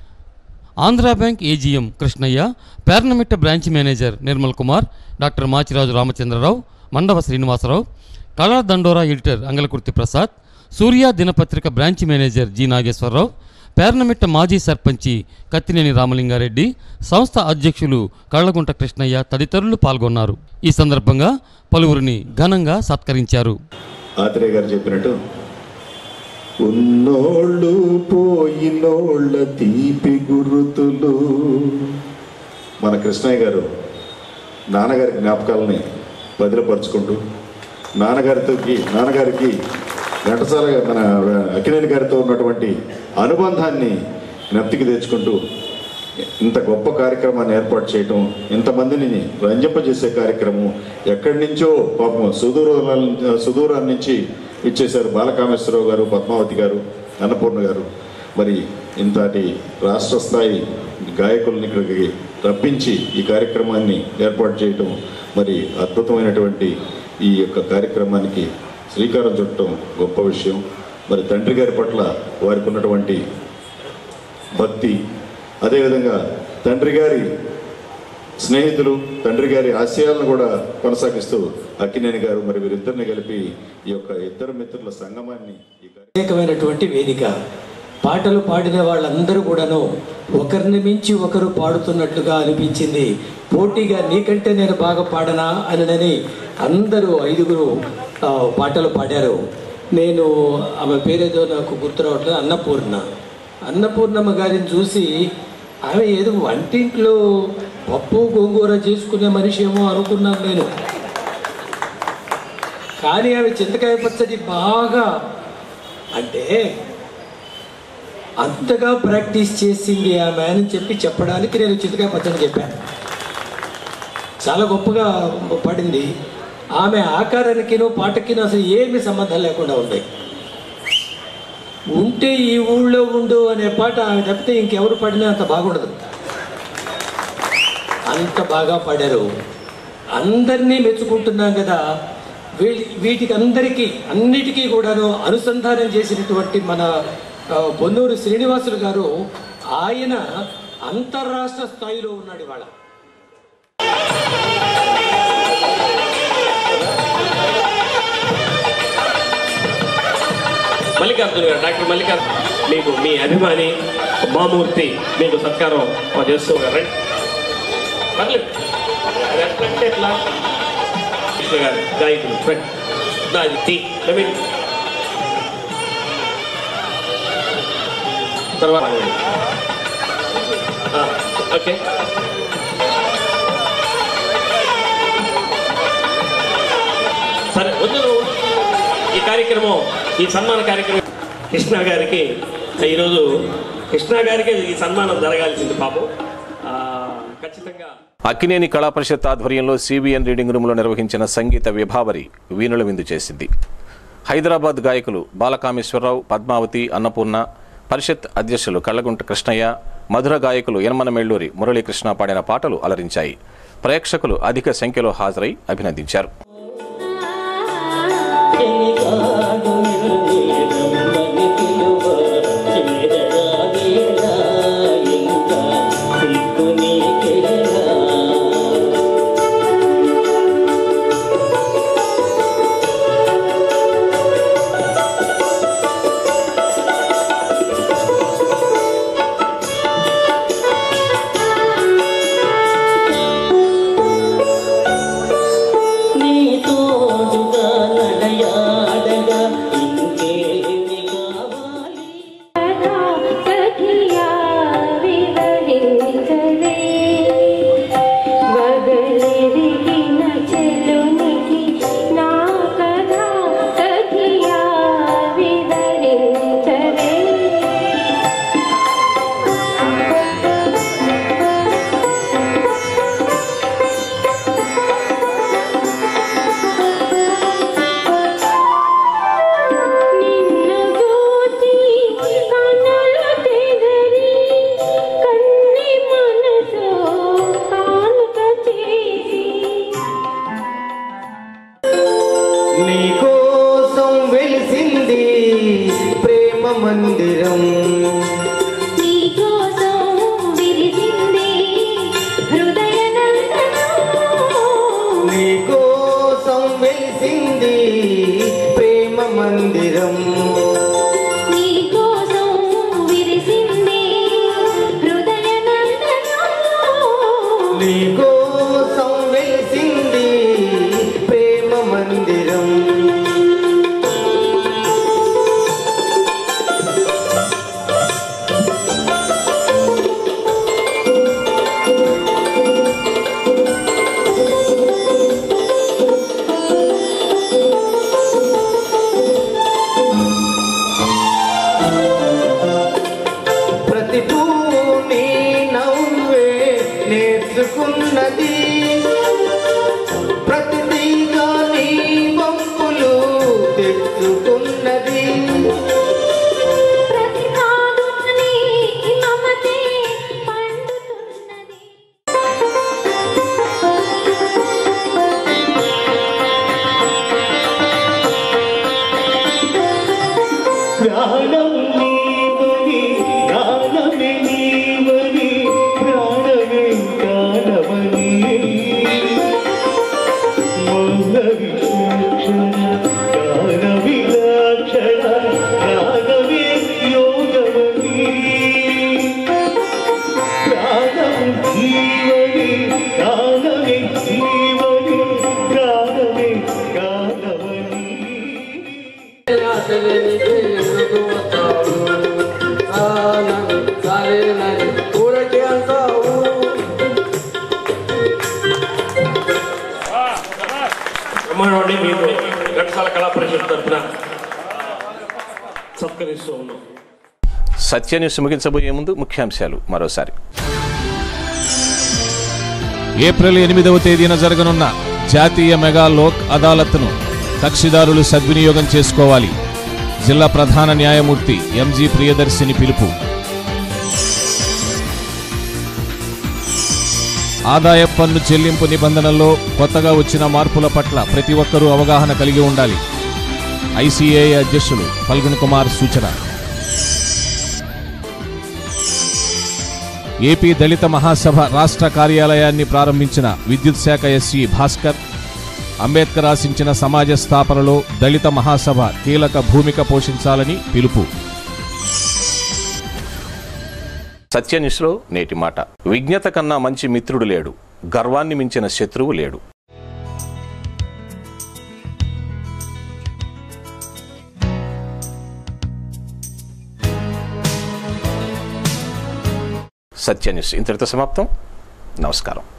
Andhra bank AGM Krishnaiah Pernamitta branch manager Nirmal Kumar doctor Machiraju Ramachandrarao Mandava Srinivasarao Kala Dandora editor Angalakurthi Prasad Surya దినపత్రిక branch manager G Nageswararao Pernamitta మాజీ సర్పంచి కత్తినేని రామలింగారెడ్డి సంస్థ అధ్యక్షులు కళ్లగుంట కృష్ణయ్య తదితరులు పాల్గొన్నారు ఈ సందర్భంగా పలువురిని ఘనంగా సత్కరించారు ఆత్రేయ గారు చెప్పినట్టు ఉన్నోళ్ళు పోయినోళ్ళ తీపి గుర్తులు మన కృష్ణయ్య గారు నాన్నగారి జ్ఞాపకాలని భద్రపరుచుకుంటూ నాన్నగారితోకి నాన్నగారికి ఘంటసాల గా- మన అక్కినేని గారితో ఉన్నటువంటి అనుబంధాన్ని జ్ఞప్తికి తెచ్చుకుంటూ ఇంత గొప్ప కార్యక్రమాన్ని ఏర్పాటు చేయటం ఇంతమందిని రంజింపజేసే కార్యక్రమం ఎక్కడి నుంచో పాపం సుదూర సుదూరాల నుంచి ఇచ్చేశారు బాలకామేశ్వరరావు గారు పద్మావతి గారు అన్నపూర్ణ గారు మరి ఇంతటి రాష్ట్ర స్థాయి గాయకుల్ని ఇక్కడికి రప్పించి ఈ కార్యక్రమాన్ని ఏర్పాటు చేయటం మరి అద్భుతమైనటువంటి ఈ యొక్క కార్యక్రమానికి శ్రీకారం చుట్టడం గొప్ప విషయం మరి తండ్రి గారి పట్ల వారికి ఉన్నటువంటి భక్తి అదేవిధంగా తండ్రి గారి స్నేహితులు తండ్రి గారి ఆశయాలను కూడా కొనసాగిస్తూ అక్కినేని గారు మరి వీరిద్దరిని కలిపి ఈ యొక్క ఇద్దరు మిత్రుల సంగమాన్ని ఈ ప్రత్యేకమైనటువంటి వేదిక పాటలు పాడిన వాళ్ళందరూ కూడాను ఒకరిని మించి ఒకరు పాడుతున్నట్లుగా అనిపించింది పోటీగా నీకంటే నేను బాగా పాడనా అనని అందరూ ఐదుగురు ఆ, పాటలు పాడారు నేను ఆమె పేరేదో నాకు గుర్తు రావట్లేదు అన్నపూర్ణ అన్నపూర్ణమ్మ గారిని చూసి ఆమె ఏదో వంటింట్లో పప్పు గోంగూర చేసుకునే మనిషి ఏమో అనుకున్నాను నేను కానీ ఆమె చింతకాయ పచ్చడి బాగా అంటే అంతగా ప్రాక్టీస్ చేసింది ఆమె అని చెప్పి చెప్పడానికి నేను చింతకాయ పచ్చడి చెప్పాను చాలా గొప్పగా పడింది ఆమె ఆకారానికిను పాటకిను అసలు ఏమి సంబంధం లేకుండా ఉంది ఉంటే ఈ ఊళ్ళో ఉండు అనే పాట ఆమె తప్పితే ఇంకెవరు పాడినా అంత బాగుండదు అంత బాగా పాడారు అందరినీ మెచ్చుకుంటున్నాం కదా వీటి వీటికి అందరికీ అన్నిటికీ కూడాను అనుసంధానం చేసినటువంటి మన ఆ, పొన్నూరు శ్రీనివాసులు గారు ఆయన అంతర్రాష్ట్ర స్థాయిలో ఉన్నాడు ఇవాళ మల్లికార్జున గారు డాక్టర్ మల్లికార్జున మీకు మీ అభిమాని మామూర్తి మీకు సత్కారం చేస్తూ రండి పర్లేదు అది ఎట్లా అంటే ఎట్లా కృష్ణ గారు గాయకులు రండి దా, ఇది తీ. నవీన్. తర్వాత ఆ, ఓకే సరే వద్దు నువ్వు. ఈ కార్యక్రమం ఈ సన్మాన కార్యక్రమం కృష్ణ గారికి ఈరోజు కృష్ణ గారికి ఈ సన్మానం జరగాల్సింది పాపం ఆ, ఖచ్చితంగా అక్కినేని కళా పరిషత్ ఆధ్వర్యంలో సిబిఎన్ రీడింగ్ రూమ్లో నిర్వహించిన సంగీత విభావరి వీణుల విందు చేసింది హైదరాబాద్ గాయకులు బాలకామేశ్వరరావు పద్మావతి అన్నపూర్ణ పరిషత్ అధ్యక్షులు కళ్ళగుంట కృష్ణయ్య మధుర గాయకులు యనమన మెళ్ళూరి మురళీకృష్ణ పాడిన పాటలు అలరించాయి ప్రేక్షకులు అధిక సంఖ్యలో హాజరై అభినందించారు నీ తోడుగా నడయాడగా ఇంకేమి కావాలి సఖియా వివరించలే వగలెరిగిన చెలునికి నా కథ సఖియా వివరించలే నిన్ను చూసి కనులు చెదరి కన్ని మనసు కానుక చేసి నీకోసం వెలిసింది ప్రేమ మందిరం నీకోసం విరిసింది హృదయ నీకోసం వెలిసింది ప్రేమ మందిరం నీకోసం విరిసింది హృదయ నీకోసం వెలిసింది ప్రేమ మందిరం ప్రతి భూమి నవ్వే నేర్చుకున్నది ప్రతి తీగా నీ వంపులు తెచ్చుకున్నది ప్రతి కాదుని మమతే పండుతున్నది ప్రాణం నీవని ప్రాణమే నీవని ప్రాణమే ప్రాణమని మౌన విచక్షణ గాన విలక్షణ రాగమే యోగమని ప్రాణం జీవని ప్రాణమే జీవని ప్రాణమే గానమని బ్రహ్మాండం మేము ఘంటసాల కళా పరిషత్ తరఫున సత్కరిస్తూ ఉన్నాం సత్య న్యూస్ ముగించబోయే ముందు ముఖ్యాంశాలు మరోసారి ఏప్రిల్ ఎనిమిదవ తేదీన జరగనున్న జాతీయ మెగా లోక్ అదాలత్ను కక్షిదారులు సద్వినియోగం చేసుకోవాలి జిల్లా ప్రధాన న్యాయమూర్తి ఎంజీ ప్రియదర్శిని పిలుపు ఆదాయ పన్ను చెల్లింపు నిబంధనల్లో కొత్తగా వచ్చిన మార్పుల పట్ల ప్రతి ఒక్కరూ అవగాహన కలిగి ఉండాలి ఐసీఏ అధ్యక్షులు ఫల్గున్ కుమార్ సూచన ఏపీ దళిత మహాసభ రాష్ట్ర కార్యాలయాన్ని ప్రారంభించిన విద్యుత్ శాఖ ఎస్సీ భాస్కర్ అంబేద్కర్ ఆశించిన సమాజ స్థాపనలో దళిత మహాసభ కీలక భూమిక పోషించాలని పిలుపు సత్యనిష్లో నేటి మాట విజ్ఞత కన్నా మంచి మిత్రుడు లేడు గర్వాన్ని మించిన శత్రువు లేడు సత్యన్యూస్ ఇంతటితో సమాప్తం నమస్కారం